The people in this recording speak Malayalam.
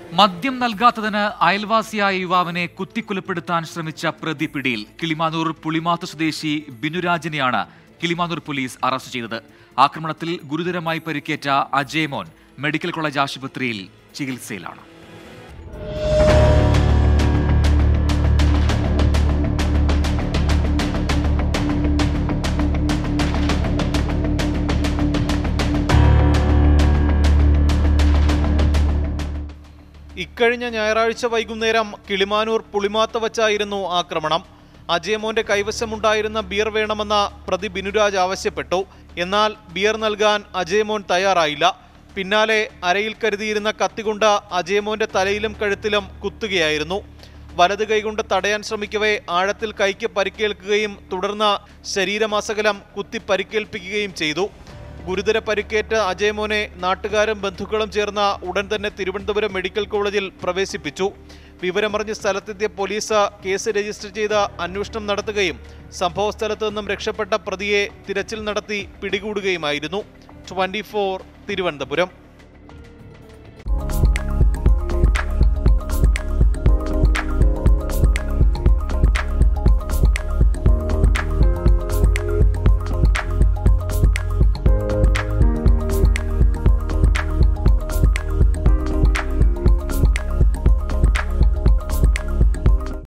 മദ്യം നൽകാത്തതിന് അയൽവാസിയായ യുവാവിനെ കുത്തിക്കൊലപ്പെടുത്താൻ ശ്രമിച്ച പ്രതി പിടിയിൽ കിളിമാനൂർ പുളിമാത്ത് സ്വദേശി ബിനുരാജിനെയാണ് കിളിമാനൂർ പോലീസ് അറസ്റ്റ് ചെയ്തത് ആക്രമണത്തിൽ ഗുരുതരമായി പരിക്കേറ്റ അജയമോൻ മെഡിക്കൽ കോളേജ് ആശുപത്രിയിൽ ചികിത്സയിലാണ് ഇക്കഴിഞ്ഞ ഞായറാഴ്ച വൈകുന്നേരം കിളിമാനൂർ പുളിമാത്ത വച്ചായിരുന്നു ആക്രമണം അജയമോന്റെ കൈവശമുണ്ടായിരുന്ന ബിയർ വേണമെന്ന പ്രതി ബിനുരാജ് ആവശ്യപ്പെട്ടു എന്നാൽ ബിയർ നൽകാൻ അജയമോൻ തയ്യാറായില്ല പിന്നാലെ അരയിൽ കരുതിയിരുന്ന കത്തികൊണ്ട് അജയമോന്റെ തലയിലും കഴുത്തിലും കുത്തുകയായിരുന്നു വലത് കൈകൊണ്ട് തടയാൻ ശ്രമിക്കവേ ആഴത്തിൽ കൈക്ക് പരിക്കേൽക്കുകയും തുടർന്ന് ശരീരമാസകലം കുത്തി പരിക്കേൽപ്പിക്കുകയും ചെയ്തു ഗുരുതര പരിക്കേറ്റ അജയമോനെ നാട്ടുകാരും ബന്ധുക്കളും ചേർന്ന ഉടൻ തന്നെ തിരുവനന്തപുരം മെഡിക്കൽ കോളേജിൽ പ്രവേശിപ്പിച്ചു വിവരമറിഞ്ഞ് സ്ഥലത്തെത്തിയ പോലീസ് കേസ് രജിസ്റ്റർ ചെയ്ത് അന്വേഷണം നടത്തുകയും സംഭവസ്ഥലത്ത് നിന്നും രക്ഷപ്പെട്ട പ്രതിയെ തിരച്ചിൽ നടത്തി പിടികൂടുകയുമായിരുന്നു ട്വന്റി തിരുവനന്തപുരം